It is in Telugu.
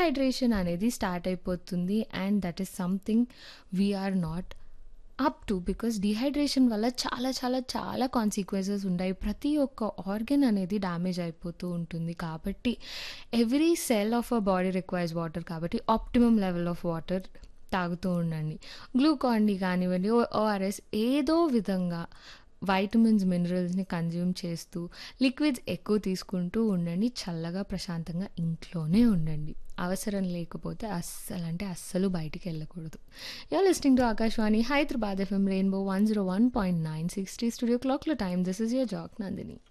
డీహైడ్రేషన్ అనేది స్టార్ట్ అయిపోతుంది and that is something we're not up to because dehydration వల్ల చాలా చాలా చాలా కాన్సిక్వెన్సెస్ ఉంటాయి ప్రతి ఒక్క ఆర్గన్ అనేది డ్యామేజ్ అయిపోతూ ఉంటుంది కాబట్టి every cell of a body requires water కాబట్టి ఆప్టిమమ్ లెవెల్ ఆఫ్ వాటర్ తాగుతూ ఉండండి గ్లూకాన్ డి కానివ్వండి ఓఆర్ఎస్ ఏదో విధంగా వైటమిన్స్ మినరల్స్ని కన్జ్యూమ్ చేస్తూ లిక్విడ్స్ ఎక్కువ తీసుకుంటూ ఉండండి చల్లగా ప్రశాంతంగా ఇంట్లోనే ఉండండి అవసరం లేకపోతే అస్సలు అంటే అస్సలు బయటికి వెళ్ళకూడదు you listening to Akashvani Hyderabad FM rainbow one zero one point nine sixty studio క్లాక్లో time this is your jack Nandini